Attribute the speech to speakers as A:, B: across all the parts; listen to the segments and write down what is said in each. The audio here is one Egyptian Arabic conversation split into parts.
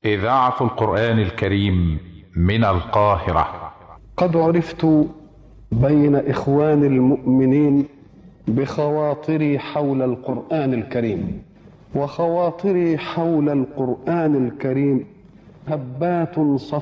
A: إذاعة القرآن الكريم من القاهرة
B: قد عرفت بين إخوان المؤمنين بخواطري حول القرآن الكريم وخواطري حول القرآن الكريم هبات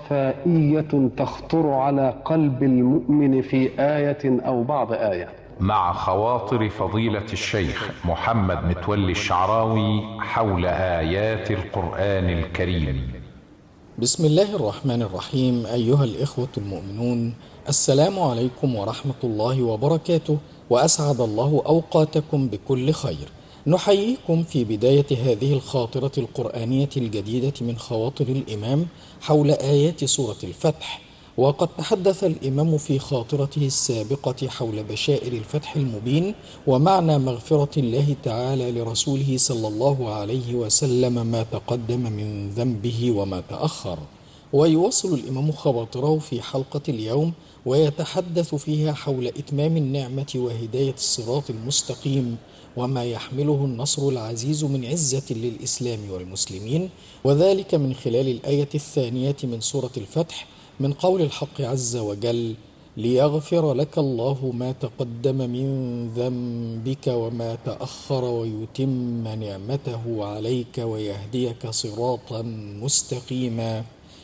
B: صفائية تخطر على قلب المؤمن في آية أو بعض آية
A: مع خواطر فضيلة الشيخ محمد متولي الشعراوي حول آيات القرآن الكريم
C: بسم الله الرحمن الرحيم أيها الإخوة المؤمنون السلام عليكم ورحمة الله وبركاته وأسعد الله أوقاتكم بكل خير نحييكم في بداية هذه الخاطرة القرآنية الجديدة من خواطر الإمام حول آيات سورة الفتح وقد تحدث الإمام في خاطرته السابقة حول بشائر الفتح المبين ومعنى مغفرة الله تعالى لرسوله صلى الله عليه وسلم ما تقدم من ذنبه وما تأخر ويواصل الإمام خواطره في حلقة اليوم ويتحدث فيها حول إتمام النعمة وهداية الصراط المستقيم وما يحمله النصر العزيز من عزة للإسلام والمسلمين وذلك من خلال الآية الثانية من سورة الفتح من قول الحق عز وجل ليغفر لك الله ما تقدم من ذنبك وما تأخر ويتم نعمته عليك ويهديك صراطا مستقيما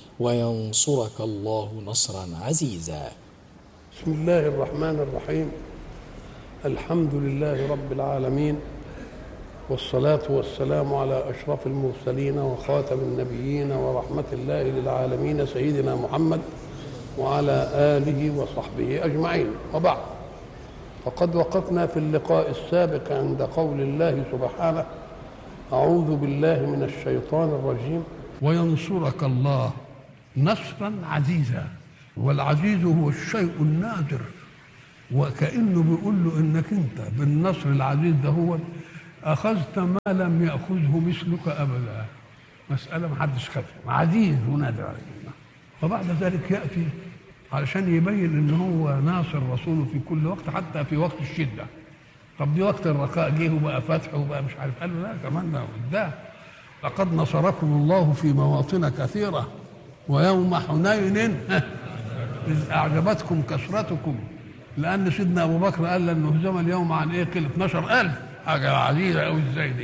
C: وينصرك الله نصرا عزيزا
B: بسم الله الرحمن الرحيم الحمد لله رب العالمين والصلاة والسلام على أشرف المرسلين وخاتم النبيين ورحمة الله للعالمين سيدنا محمد وعلى آله وصحبه أجمعين وبعد فقد وقفنا في اللقاء السابق عند قول الله سبحانه أعوذ بالله من الشيطان الرجيم
D: وينصرك الله نصرا عزيزا والعزيز هو الشيء النادر وكأنه بيقول له انك انت بالنصر العزيز ده هو اخذت ما لم ياخذه مثلك ابدا مساله ما حدش خدها عزيز ونادر عليك وبعد ذلك ياتي علشان يبين ان هو ناصر رسوله في كل وقت حتى في وقت الشده طب دي وقت الرخاء جه وبقى فتح وبقى مش عارف قال له لا كمان ده لقد نصركم الله في مواطن كثيره ويوم حنين إذ أعجبتكم كثرتكم لأن سيدنا أبو بكر قال لن نهزم اليوم عن إيه قل 12000 حاجة عزيزة أوي إزاي دي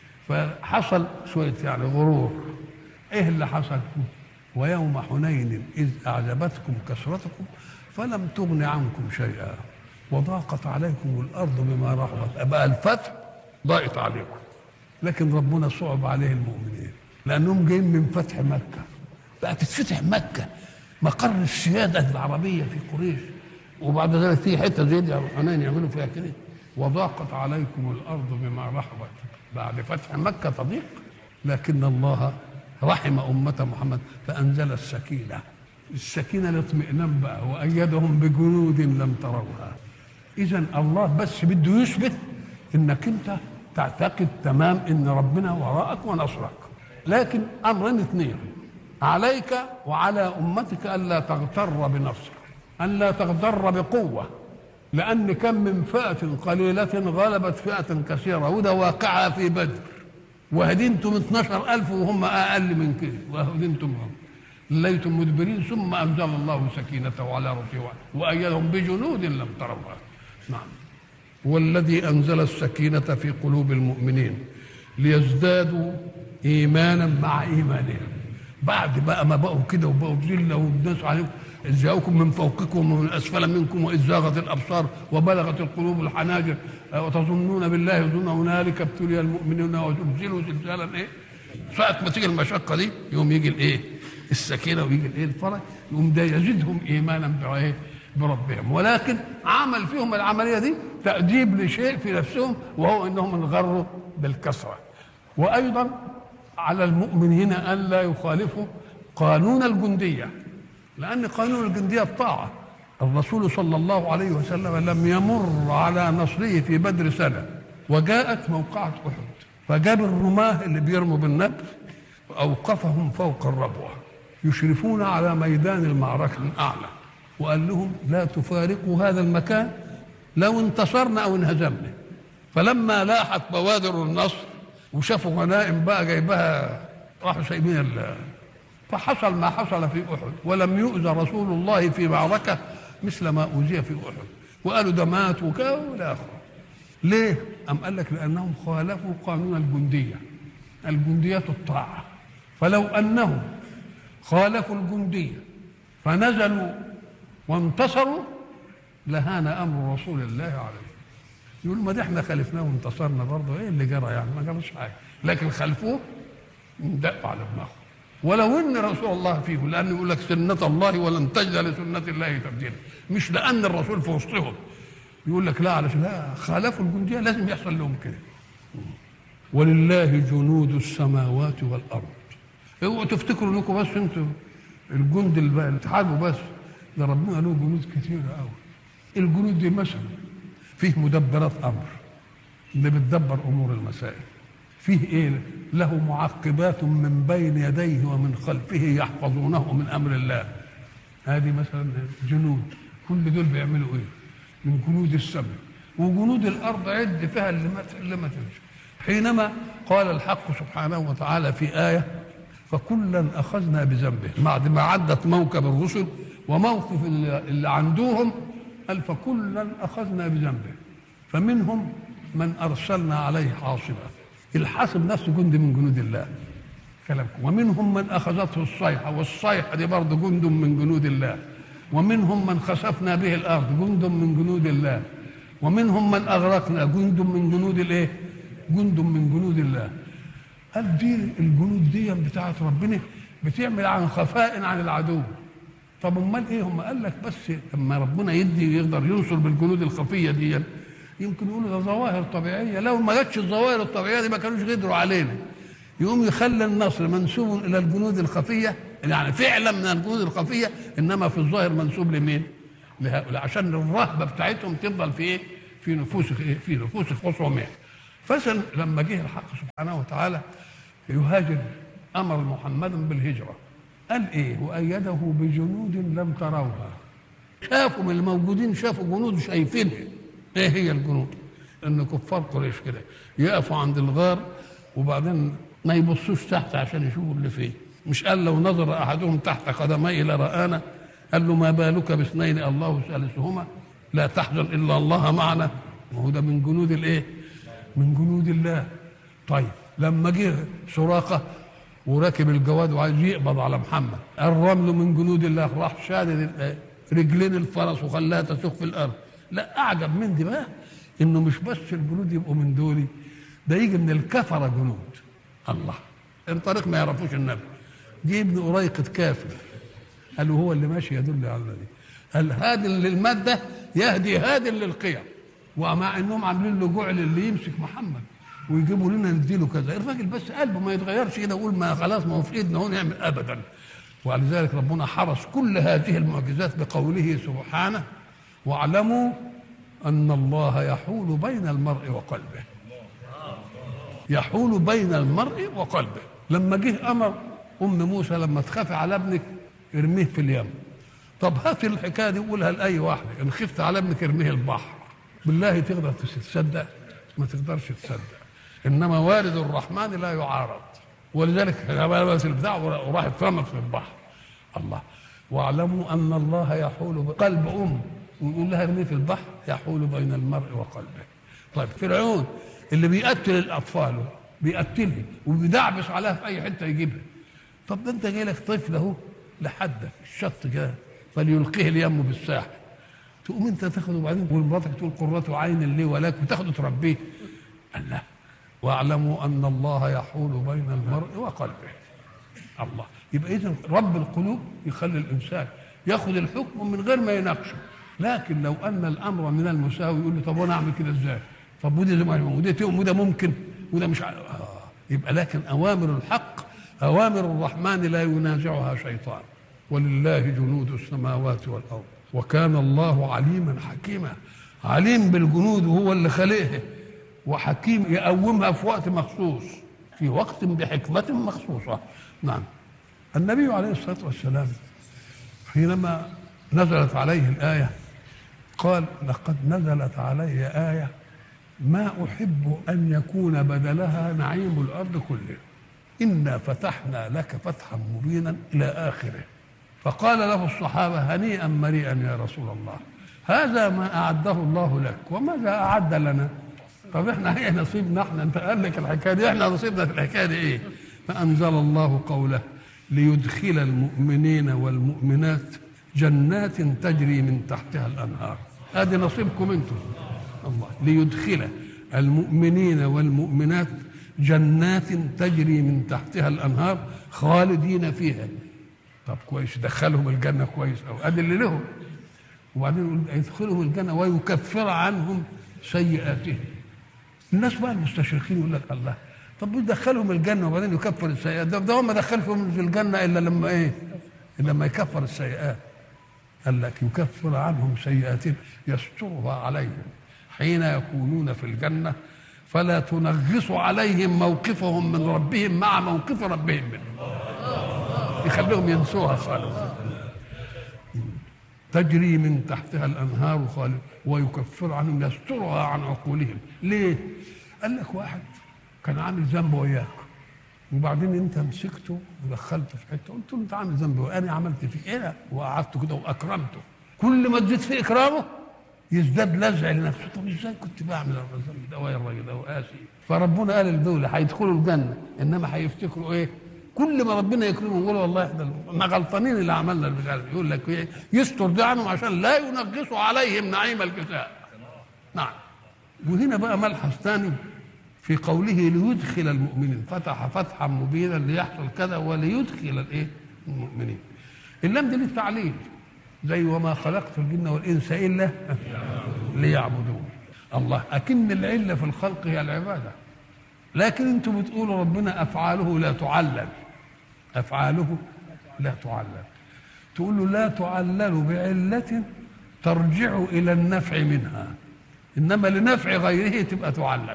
D: فحصل شوية يعني غرور إيه اللي حصل ويوم حنين إذ أعجبتكم كثرتكم فلم تغن عنكم شيئا وضاقت عليكم الأرض بما رحبت بقى الفتح ضاقت عليكم لكن ربنا صعب عليه المؤمنين لأنهم جايين من فتح مكة بقى تتفتح مكة مقر السيادة العربية في قريش وبعد ذلك في حتة زي دي حنين يعملوا فيها كده وضاقت عليكم الأرض بما رحبت بعد فتح مكة تضيق لكن الله رحم أمة محمد فأنزل السكينة السكينة الاطمئنان بقى وأيدهم بجنود لم تروها إذا الله بس بده يثبت إنك أنت تعتقد تمام إن ربنا وراءك ونصرك لكن أمرين اثنين عليك وعلى أمتك ألا تغتر بنفسك ألا تغتر بقوة لأن كم من فئة قليلة غلبت فئة كثيرة وده واقعها في بدر وهدنتم 12 ألف وهم أقل من كده وهدنتم ليتم مدبرين ثم أنزل الله سكينته على رسوله وأيدهم بجنود لم تروها نعم والذي أنزل السكينة في قلوب المؤمنين ليزدادوا إيمانا مع إيمانهم بعد بقى ما بقوا كده وبقوا ذله والناس عليكم إذ جاءوكم من فوقكم ومن أسفل منكم وإذ زاغت الأبصار وبلغت القلوب الحناجر وتظنون بالله ظن هنالك ابتلي المؤمنون وزلزلوا زلزالا إيه؟ ساعة ما تيجي المشقة دي يوم يجي الإيه؟ السكينة ويجي الإيه؟ الفرج يقوم ده يزيدهم إيمانا بإيه؟ بربهم ولكن عمل فيهم العملية دي تأديب لشيء في نفسهم وهو أنهم انغروا بالكثرة وأيضا على المؤمنين ألا يخالفوا قانون الجندية لأن قانون الجندية الطاعة الرسول صلى الله عليه وسلم لم يمر على نصره في بدر سنة وجاءت موقعة أحد فجاب الرماة اللي بيرموا بالنبل وأوقفهم فوق الربوة يشرفون على ميدان المعركة من أعلى وقال لهم لا تفارقوا هذا المكان لو انتصرنا أو انهزمنا فلما لاحت بوادر النصر وشافوا غنائم بقى جايبها راحوا سايبين فحصل ما حصل في احد ولم يؤذى رسول الله في معركه مثل ما اوذي في احد وقالوا ده مات وكذا والى اخره ليه؟ أم قال لك لأنهم خالفوا قانون الجندية الجندية الطاعة فلو أنهم خالفوا الجندية فنزلوا وانتصروا لهان أمر رسول الله عليه يقول ما ده احنا خالفناه وانتصرنا برضه ايه اللي جرى يعني ما جراش حاجه لكن خلفوه دقوا على دماغه ولو ان رسول الله فيه لانه يقول لك سنه الله ولن تجد لسنه الله تبديلا مش لان الرسول في وسطهم يقول لك لا علشان لا خالفوا الجنديه لازم يحصل لهم كده ولله جنود السماوات والارض اوعوا تفتكروا انكم بس انتوا الجند اللي اللي تحاربوا بس ده ربنا له جنود كتيره قوي الجنود دي مثلا فيه مدبرات امر اللي بتدبر امور المسائل فيه ايه له معقبات من بين يديه ومن خلفه يحفظونه من امر الله هذه مثلا جنود كل دول بيعملوا ايه من جنود السماء وجنود الارض عد فيها اللي ما اللي ما تمشي حينما قال الحق سبحانه وتعالى في ايه فكلا اخذنا بذنبه بعد ما عدت موكب الرسل وموقف اللي اللي عندهم قال فكلا اخذنا بذنبه فمنهم من ارسلنا عليه حاصبا الحاصب نفسه جند من جنود الله كلامكم ومنهم من اخذته الصيحه والصيحه دي برضه جند من جنود الله ومنهم من خسفنا به الارض جند من جنود الله ومنهم من اغرقنا جند من جنود الايه جند من جنود الله قال دي الجنود دي بتاعت ربنا بتعمل عن خفاء عن العدو طب امال ايه هم قال لك بس لما ربنا يدي يقدر ينصر بالجنود الخفيه دي يمكن يقولوا ده ظواهر طبيعيه لو ما جاتش الظواهر الطبيعيه دي ما كانوش قدروا علينا يقوم يخلي النصر منسوب الى الجنود الخفيه يعني فعلا من الجنود الخفيه انما في الظاهر منسوب لمين؟ لهؤلاء عشان الرهبه بتاعتهم تفضل في ايه؟ في نفوس في نفوس خصوم فسن لما جه الحق سبحانه وتعالى يهاجر امر محمد بالهجره قال ايه؟ وايده بجنود لم تروها شافوا من الموجودين شافوا جنود شايفينها ايه هي الجنود؟ ان كفار قريش كده يقفوا عند الغار وبعدين ما يبصوش تحت عشان يشوفوا اللي فيه مش قال لو نظر احدهم تحت قدمي لرانا قال له ما بالك باثنين الله ثالثهما لا تحزن الا الله معنا وهو ده من جنود الايه؟ من جنود الله طيب لما جه سراقه وراكب الجواد وعايز يقبض على محمد الرمل من جنود الله راح شادد رجلين الفرس وخلاها تسوق في الارض لا اعجب من دي بقى انه مش بس الجنود يبقوا من دول ده يجي من الكفره جنود الله الطريق ما يعرفوش النبي جه ابن قريقة كافر قالوا هو اللي ماشي يدل على دي قال هاد للمادة يهدي هاد للقيم ومع انهم عاملين له جعل اللي يمسك محمد ويجيبوا لنا نديله كذا الراجل بس قلبه ما يتغيرش كده يقول ما خلاص ما هو في ايدنا هو نعمل ابدا ولذلك ربنا حرس كل هذه المعجزات بقوله سبحانه واعلموا ان الله يحول بين المرء وقلبه يحول بين المرء وقلبه لما جه امر ام موسى لما تخافي على ابنك ارميه في اليم طب هات الحكايه دي قولها لاي واحد ان خفت على ابنك ارميه البحر بالله تقدر تصدق ما تقدرش تصدق انما وارد الرحمن لا يعارض ولذلك بس البتاع وراح اترمى في البحر الله واعلموا ان الله يحول بقلب ام ويقول لها ارميه في البحر يحول بين المرء وقلبه طيب فرعون اللي بيقتل الاطفال بيقتلها وبيدعبس عليها في اي حته يجيبها طب ده انت جاي لك طفل اهو لحدك الشط كده فليلقيه اليم بالساحل تقوم انت تاخده وبعدين ومراتك تقول قرة عين لي ولك وتاخده تربيه الله واعلموا ان الله يحول بين المرء وقلبه الله يبقى اذا رب القلوب يخلي الانسان ياخذ الحكم من غير ما يناقشه لكن لو ان الامر من المساوي يقول له طب وانا اعمل كده ازاي؟ طب ودي زي ما ودي وده ممكن وده مش عارف. آه. يبقى لكن اوامر الحق اوامر الرحمن لا ينازعها شيطان ولله جنود السماوات والارض وكان الله عليما حكيما عليم بالجنود وهو اللي خلقها وحكيم يقومها في وقت مخصوص في وقت بحكمة مخصوصة نعم النبي عليه الصلاة والسلام حينما نزلت عليه الآية قال لقد نزلت علي آية ما أحب أن يكون بدلها نعيم الأرض كله إنا فتحنا لك فتحا مبينا إلى آخره فقال له الصحابة هنيئا مريئا يا رسول الله هذا ما أعده الله لك وماذا أعد لنا طب احنا ايه نصيبنا احنا انت قال لك الحكايه دي احنا نصيبنا في الحكايه دي ايه فانزل الله قوله ليدخل المؤمنين والمؤمنات جنات تجري من تحتها الانهار ادي نصيبكم انتم الله ليدخل المؤمنين والمؤمنات جنات تجري من تحتها الانهار خالدين فيها طب كويس دخلهم الجنه كويس او ادي اللي لهم وبعدين يقول يدخلهم الجنه ويكفر عنهم سيئاتهم الناس بقى المستشرقين يقول لك الله طب يدخلهم الجنه وبعدين يكفر السيئات ده, ده هو ما دخلهم في الجنه الا لما ايه؟ الا لما يكفر السيئات قال لك يكفر عنهم سيئاتهم يسترها عليهم حين يكونون في الجنه فلا تنغص عليهم موقفهم من ربهم مع موقف ربهم منه يخليهم ينسوها خالص تجري من تحتها الانهار خالد ويكفر عنهم يسترها عن عقولهم ليه قال لك واحد كان عامل ذنب وياك وبعدين انت مسكته ودخلته في حته قلت له انت عامل ذنب وانا عملت فيك ايه وقعدته كده واكرمته كل ما تزيد في اكرامه يزداد لزع لنفسه طب ازاي كنت بعمل الذنب ده ويا الراجل ده وقاسي فربنا قال لدول هيدخلوا الجنه انما هيفتكروا ايه كل ما ربنا يكرمهم يقولوا والله احنا ما غلطانين اللي عملنا البتاع يقول لك ايه يستر ده عنهم عشان لا ينغصوا عليهم نعيم الكتاب نعم وهنا بقى ملحظ ثاني في قوله ليدخل المؤمنين فتح فتحا مبينا ليحصل كذا وليدخل الايه المؤمنين اللام دي للتعليل زي وما خلقت الجن والانس الا ليعبدون الله اكن العله في الخلق هي العباده لكن انتم بتقولوا ربنا افعاله لا تعلل افعاله لا تعلل تقول له لا تعلل بعله ترجع الى النفع منها انما لنفع غيره تبقى تعلل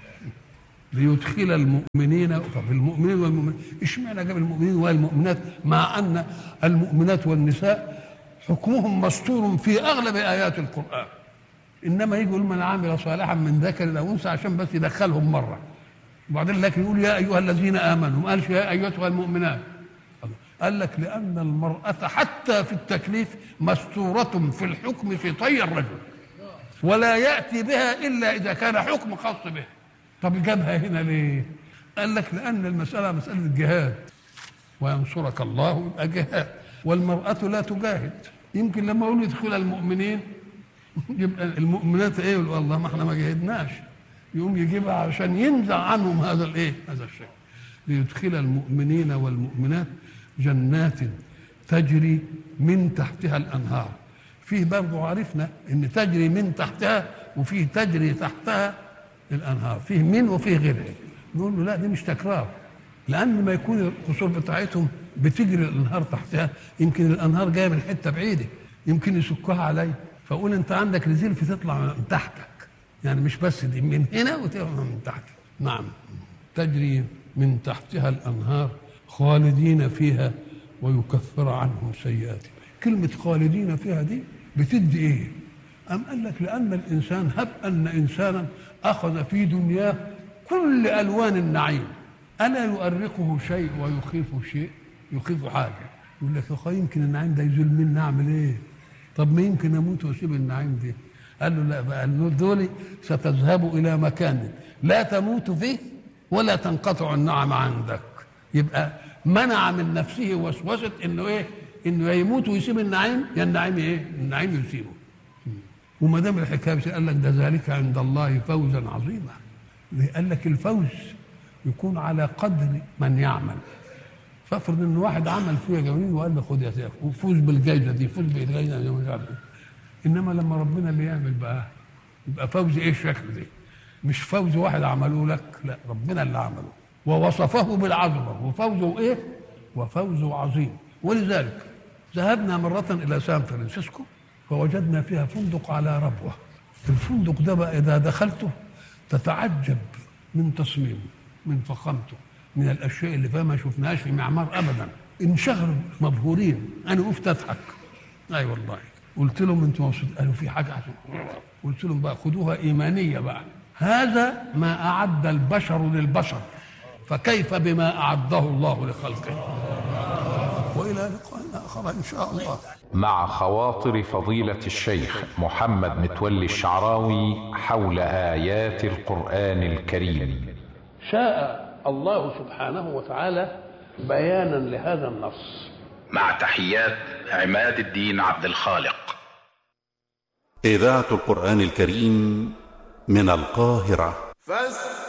D: ليدخل المؤمنين طب المؤمنين والمؤمنات اشمعنى جاب المؤمنين والمؤمنات مع ان المؤمنات والنساء حكمهم مستور في اغلب ايات القران انما يجي يقول من عمل صالحا من ذكر او انثى عشان بس يدخلهم مره وبعدين لكن يقول يا ايها الذين امنوا ما قالش يا ايتها المؤمنات قال لك لان المراه حتى في التكليف مستوره في الحكم في طي الرجل ولا ياتي بها الا اذا كان حكم خاص به طب جابها هنا ليه قال لك لان المساله مساله جهاد وينصرك الله يبقى جهاد والمراه لا تجاهد يمكن لما اقول يدخل المؤمنين يبقى المؤمنات ايه يقول والله ما احنا ما جاهدناش يقوم يجيبها عشان ينزع عنهم هذا الايه هذا الشيء ليدخل المؤمنين والمؤمنات جنات تجري من تحتها الانهار فيه برضه عرفنا ان تجري من تحتها وفيه تجري تحتها الانهار فيه من وفيه غيرها نقول له لا دي مش تكرار لان ما يكون القصور بتاعتهم بتجري الانهار تحتها يمكن الانهار جايه من حته بعيده يمكن يسكها علي فاقول انت عندك رزيلف تطلع من تحتك يعني مش بس دي من هنا وتطلع من تحتك نعم تجري من تحتها الانهار خالدين فيها ويكفر عنهم سيئاتهم كلمة خالدين فيها دي بتدي ايه أم قال لك لأن الإنسان هب أن إنسانا أخذ في دنياه كل ألوان النعيم ألا يؤرقه شيء ويخيفه شيء يخيف حاجة يقول لك يا أخي يمكن النعيم ده يزول مني أعمل إيه طب ما يمكن أموت وأسيب النعيم دي قال له لا بقى دول ستذهب إلى مكان لا تموت فيه ولا تنقطع النعم عندك يبقى منع من نفسه وسوسة إنه إيه إنه يموت ويسيب النعيم يا النعيم إيه النعيم يسيبه وما دام الحكايه قال لك ده ذلك عند الله فوزا عظيما قال لك الفوز يكون على قدر من يعمل فافرض ان واحد عمل فيها جميل وقال له خد يا سيف وفوز بالجائزه دي فوز بالجائزه دي مش عارف إيه. انما لما ربنا اللي يعمل بقى يبقى فوز ايه الشكل ده مش فوز واحد عمله لك لا ربنا اللي عمله ووصفه بالعظمه وفوزه ايه وفوزه عظيم ولذلك ذهبنا مرة إلى سان فرانسيسكو فوجدنا فيها فندق على ربوة الفندق ده بقى إذا دخلته تتعجب من تصميمه من فخامته من الأشياء اللي فيها ما شفناهاش في معمار أبدا انشغلوا مبهورين أنا وقفت أضحك أي والله قلت لهم أنتم مبسوطين قالوا في حاجة عشان قلت لهم بقى خدوها إيمانية بقى هذا ما أعد البشر للبشر فكيف بما أعده الله لخلقه وإلى لقاء آخر إن شاء الله
A: مع خواطر فضيلة الشيخ محمد متولي الشعراوي حول آيات القرآن الكريم
B: شاء الله سبحانه وتعالى بيانا لهذا النص
A: مع تحيات عماد الدين عبد الخالق
E: إذاعة القرآن الكريم من القاهرة
F: فاستمعوا